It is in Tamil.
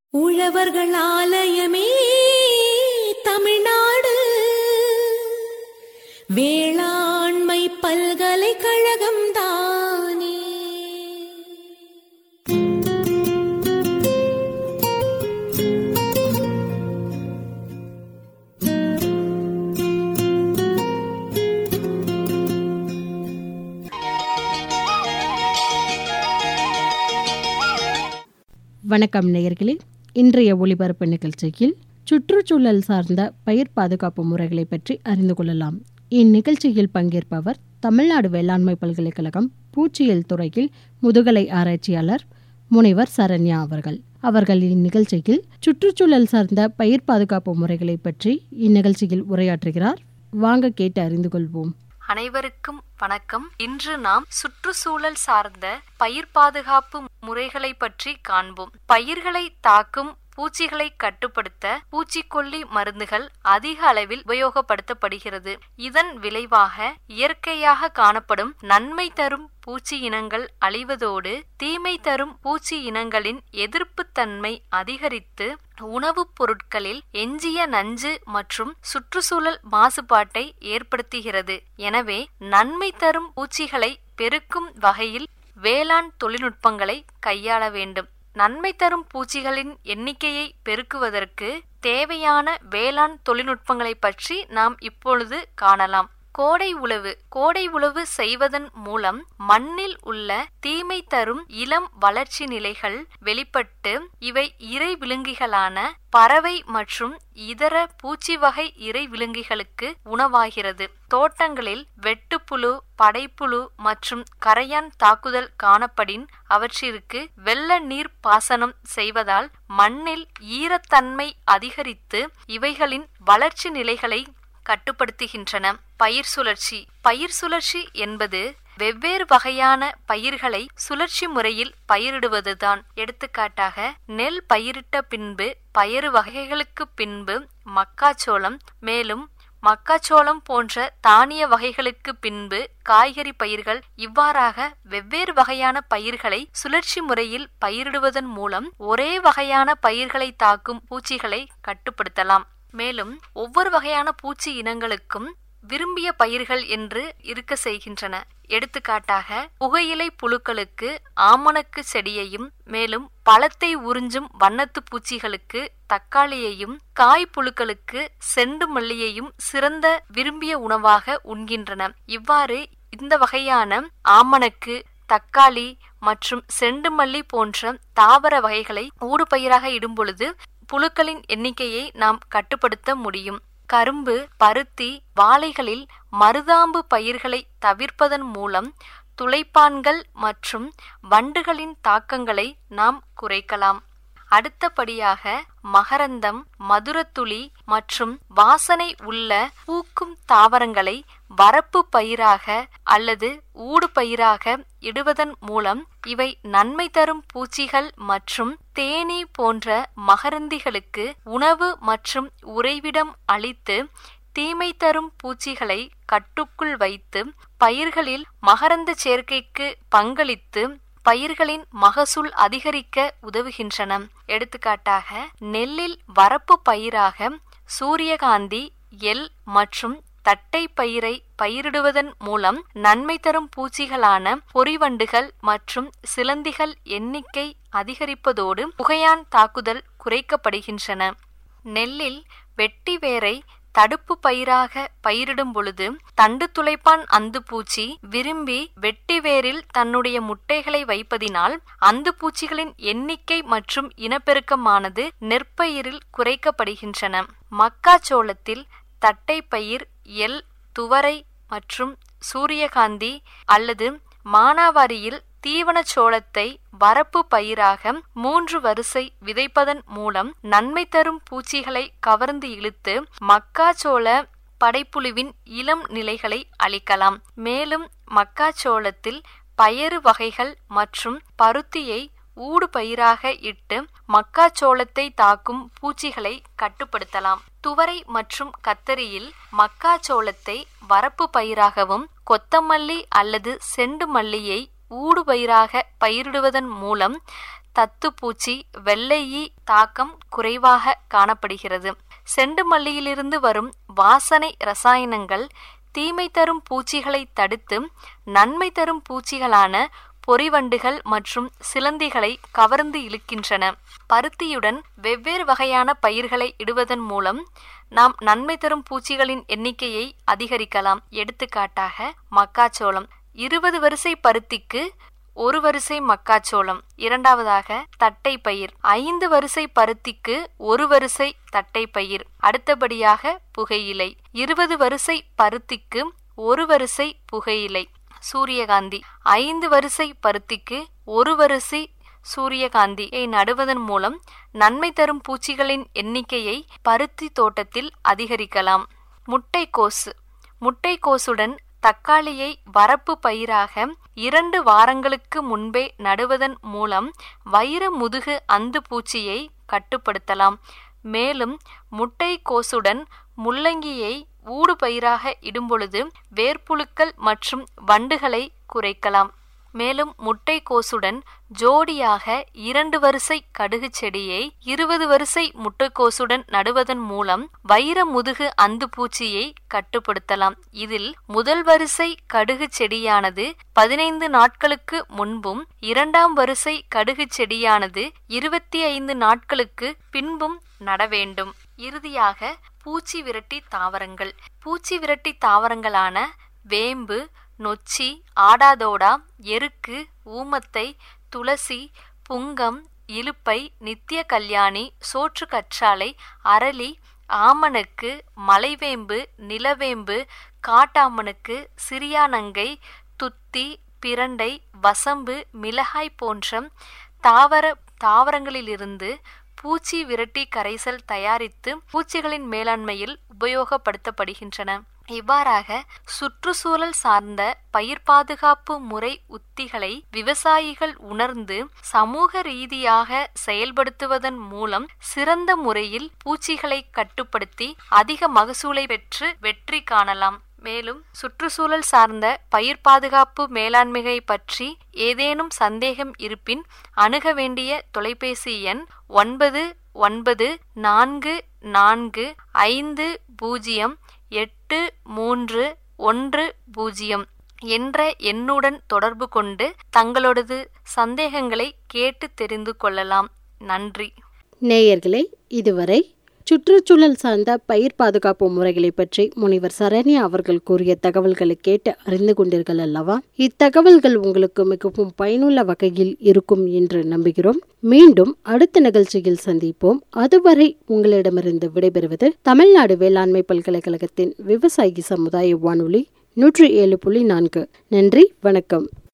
உழவர்கள் ஆலயமே தமிழ்நாடு வேளாண்மை பல்கலைக்கழகம் தானே வணக்கம் நேயர்களே இன்றைய ஒளிபரப்பு நிகழ்ச்சியில் சுற்றுச்சூழல் சார்ந்த பயிர் பாதுகாப்பு முறைகளை பற்றி அறிந்து கொள்ளலாம் இந்நிகழ்ச்சியில் பங்கேற்பவர் தமிழ்நாடு வேளாண்மை பல்கலைக்கழகம் பூச்சியியல் துறையில் முதுகலை ஆராய்ச்சியாளர் முனைவர் சரண்யா அவர்கள் அவர்கள் இந்நிகழ்ச்சியில் சுற்றுச்சூழல் சார்ந்த பயிர் பாதுகாப்பு முறைகளை பற்றி இந்நிகழ்ச்சியில் உரையாற்றுகிறார் வாங்க கேட்டு அறிந்து கொள்வோம் அனைவருக்கும் வணக்கம் இன்று நாம் சுற்றுச்சூழல் சார்ந்த பயிர் பாதுகாப்பு முறைகளை பற்றி காண்போம் பயிர்களை தாக்கும் பூச்சிகளை கட்டுப்படுத்த பூச்சிக்கொல்லி மருந்துகள் அதிக அளவில் உபயோகப்படுத்தப்படுகிறது இதன் விளைவாக இயற்கையாக காணப்படும் நன்மை தரும் பூச்சி இனங்கள் அழிவதோடு தீமை தரும் பூச்சி இனங்களின் எதிர்ப்புத்தன்மை அதிகரித்து உணவுப் பொருட்களில் எஞ்சிய நஞ்சு மற்றும் சுற்றுச்சூழல் மாசுபாட்டை ஏற்படுத்துகிறது எனவே நன்மை தரும் பூச்சிகளை பெருக்கும் வகையில் வேளாண் தொழில்நுட்பங்களை கையாள வேண்டும் நன்மை தரும் பூச்சிகளின் எண்ணிக்கையை பெருக்குவதற்கு தேவையான வேளாண் தொழில்நுட்பங்களை பற்றி நாம் இப்பொழுது காணலாம் கோடை உழவு கோடை உழவு செய்வதன் மூலம் மண்ணில் உள்ள தீமை தரும் இளம் வளர்ச்சி நிலைகள் வெளிப்பட்டு இவை இறை விலங்கிகளான பறவை மற்றும் இதர பூச்சி வகை இறை விலங்கிகளுக்கு உணவாகிறது தோட்டங்களில் வெட்டுப்புழு படைப்புழு மற்றும் கரையான் தாக்குதல் காணப்படின் அவற்றிற்கு வெள்ள நீர் பாசனம் செய்வதால் மண்ணில் ஈரத்தன்மை அதிகரித்து இவைகளின் வளர்ச்சி நிலைகளை கட்டுப்படுத்துகின்றன பயிர் சுழற்சி பயிர் சுழற்சி என்பது வெவ்வேறு வகையான பயிர்களை சுழற்சி முறையில் பயிரிடுவதுதான் எடுத்துக்காட்டாக நெல் பயிரிட்ட பின்பு பயறு வகைகளுக்கு பின்பு மக்காச்சோளம் மேலும் மக்காச்சோளம் போன்ற தானிய வகைகளுக்கு பின்பு காய்கறி பயிர்கள் இவ்வாறாக வெவ்வேறு வகையான பயிர்களை சுழற்சி முறையில் பயிரிடுவதன் மூலம் ஒரே வகையான பயிர்களை தாக்கும் பூச்சிகளை கட்டுப்படுத்தலாம் மேலும் ஒவ்வொரு வகையான பூச்சி இனங்களுக்கும் விரும்பிய பயிர்கள் என்று இருக்க செய்கின்றன எடுத்துக்காட்டாக புகையிலை புழுக்களுக்கு ஆமணக்கு செடியையும் மேலும் பழத்தை உறிஞ்சும் வண்ணத்து பூச்சிகளுக்கு தக்காளியையும் காய் புழுக்களுக்கு செண்டு மல்லியையும் சிறந்த விரும்பிய உணவாக உண்கின்றன இவ்வாறு இந்த வகையான ஆமணக்கு தக்காளி மற்றும் செண்டு மல்லி போன்ற தாவர வகைகளை ஊடுபயிராக இடும் பொழுது புழுக்களின் எண்ணிக்கையை நாம் கட்டுப்படுத்த முடியும் கரும்பு பருத்தி வாழைகளில் மருதாம்பு பயிர்களை தவிர்ப்பதன் மூலம் துளைப்பான்கள் மற்றும் வண்டுகளின் தாக்கங்களை நாம் குறைக்கலாம் அடுத்தபடியாக மகரந்தம் மதுரத்துளி மற்றும் வாசனை உள்ள பூக்கும் தாவரங்களை வரப்பு பயிராக அல்லது ஊடு பயிராக இடுவதன் மூலம் இவை நன்மை தரும் பூச்சிகள் மற்றும் தேனீ போன்ற மகரந்திகளுக்கு உணவு மற்றும் உறைவிடம் அளித்து தீமை தரும் பூச்சிகளை கட்டுக்குள் வைத்து பயிர்களில் மகரந்த சேர்க்கைக்கு பங்களித்து பயிர்களின் மகசூல் அதிகரிக்க உதவுகின்றன எடுத்துக்காட்டாக நெல்லில் வரப்பு பயிராக சூரியகாந்தி எல் மற்றும் தட்டை பயிரை பயிரிடுவதன் மூலம் நன்மை தரும் பூச்சிகளான பொறிவண்டுகள் மற்றும் சிலந்திகள் எண்ணிக்கை அதிகரிப்பதோடு புகையான் தாக்குதல் குறைக்கப்படுகின்றன நெல்லில் வெட்டி வேரை தடுப்பு பயிராக பயிரிடும் பொழுது தண்டு துளைப்பான் அந்து பூச்சி விரும்பி வெட்டி வேரில் தன்னுடைய முட்டைகளை வைப்பதினால் அந்து பூச்சிகளின் எண்ணிக்கை மற்றும் இனப்பெருக்கமானது நெற்பயிரில் குறைக்கப்படுகின்றன மக்காச்சோளத்தில் தட்டை பயிர் எல் துவரை மற்றும் சூரியகாந்தி அல்லது மானாவாரியில் தீவன சோளத்தை வரப்பு பயிராக மூன்று வரிசை விதைப்பதன் மூலம் நன்மை தரும் பூச்சிகளை கவர்ந்து இழுத்து மக்காச்சோள படைப்புழுவின் இளம் நிலைகளை அளிக்கலாம் மேலும் மக்காச்சோளத்தில் பயறு வகைகள் மற்றும் பருத்தியை ஊடு பயிராக இட்டு மக்காச்சோளத்தை தாக்கும் பூச்சிகளை கட்டுப்படுத்தலாம் துவரை மற்றும் கத்தரியில் மக்காச்சோளத்தை வரப்பு பயிராகவும் கொத்தமல்லி அல்லது செண்டு மல்லியை ஊடுபயிராக பயிரிடுவதன் மூலம் தத்துப்பூச்சி வெள்ளையி தாக்கம் குறைவாக காணப்படுகிறது செண்டு மல்லியிலிருந்து வரும் வாசனை ரசாயனங்கள் தீமை தரும் பூச்சிகளை தடுத்து நன்மை தரும் பூச்சிகளான பொறிவண்டுகள் மற்றும் சிலந்திகளை கவர்ந்து இழுக்கின்றன பருத்தியுடன் வெவ்வேறு வகையான பயிர்களை இடுவதன் மூலம் நாம் நன்மை தரும் பூச்சிகளின் எண்ணிக்கையை அதிகரிக்கலாம் எடுத்துக்காட்டாக மக்காச்சோளம் இருபது வரிசை பருத்திக்கு ஒரு வரிசை மக்காச்சோளம் இரண்டாவதாக தட்டை பயிர் ஐந்து வரிசை பருத்திக்கு ஒரு வரிசை தட்டை பயிர் அடுத்தபடியாக புகையிலை இருபது வரிசை பருத்திக்கு ஒரு வரிசை புகையிலை சூரியகாந்தி ஐந்து வரிசை பருத்திக்கு ஒரு வரிசை சூரியகாந்தியை நடுவதன் மூலம் நன்மை தரும் பூச்சிகளின் எண்ணிக்கையை பருத்தி தோட்டத்தில் அதிகரிக்கலாம் முட்டைக்கோசு முட்டைக்கோசுடன் தக்காளியை வரப்பு பயிராக இரண்டு வாரங்களுக்கு முன்பே நடுவதன் மூலம் வைர முதுகு அந்து பூச்சியை கட்டுப்படுத்தலாம் மேலும் முட்டைக்கோசுடன் முள்ளங்கியை ஊடு பயிராக இடும்பொழுது வேர்ப்புழுக்கள் மற்றும் வண்டுகளை குறைக்கலாம் மேலும் முட்டைக்கோசுடன் ஜோடியாக இரண்டு வரிசை கடுகு செடியை இருபது வரிசை முட்டைக்கோசுடன் நடுவதன் மூலம் வைர முதுகு அந்து பூச்சியை கட்டுப்படுத்தலாம் இதில் முதல் வரிசை கடுகு செடியானது பதினைந்து நாட்களுக்கு முன்பும் இரண்டாம் வரிசை கடுகு செடியானது இருபத்தி ஐந்து நாட்களுக்கு பின்பும் நட வேண்டும் இறுதியாக பூச்சி விரட்டி தாவரங்கள் பூச்சி விரட்டி தாவரங்களான வேம்பு நொச்சி ஆடாதோடா எருக்கு ஊமத்தை துளசி புங்கம் இலுப்பை நித்திய கல்யாணி சோற்று கற்றாழை அரளி ஆமணக்கு மலைவேம்பு நிலவேம்பு காட்டாமனுக்கு சிறியானங்கை துத்தி பிரண்டை வசம்பு மிளகாய் போன்ற தாவர தாவரங்களிலிருந்து பூச்சி விரட்டி கரைசல் தயாரித்து பூச்சிகளின் மேலாண்மையில் உபயோகப்படுத்தப்படுகின்றன இவ்வாறாக சுற்றுச்சூழல் சார்ந்த பயிர் பாதுகாப்பு முறை உத்திகளை விவசாயிகள் உணர்ந்து சமூக ரீதியாக செயல்படுத்துவதன் மூலம் சிறந்த முறையில் பூச்சிகளை கட்டுப்படுத்தி அதிக மகசூலை பெற்று வெற்றி காணலாம் மேலும் சுற்றுச்சூழல் சார்ந்த பயிர் பாதுகாப்பு மேலாண்மையை பற்றி ஏதேனும் சந்தேகம் இருப்பின் அணுக வேண்டிய தொலைபேசி எண் ஒன்பது ஒன்பது நான்கு நான்கு ஐந்து பூஜ்ஜியம் எட்டு மூன்று ஒன்று பூஜ்ஜியம் என்ற எண்ணுடன் தொடர்பு கொண்டு தங்களோடது சந்தேகங்களை கேட்டு தெரிந்து கொள்ளலாம் நன்றி நேயர்களே இதுவரை சுற்றுச்சூழல் சார்ந்த பயிர் பாதுகாப்பு முறைகளை பற்றி முனிவர் சரண்யா அவர்கள் கூறிய தகவல்களை கேட்டு அறிந்து கொண்டீர்கள் அல்லவா இத்தகவல்கள் உங்களுக்கு மிகவும் பயனுள்ள வகையில் இருக்கும் என்று நம்புகிறோம் மீண்டும் அடுத்த நிகழ்ச்சியில் சந்திப்போம் அதுவரை உங்களிடமிருந்து விடைபெறுவது தமிழ்நாடு வேளாண்மை பல்கலைக்கழகத்தின் விவசாயி சமுதாய வானொலி நூற்றி ஏழு புள்ளி நான்கு நன்றி வணக்கம்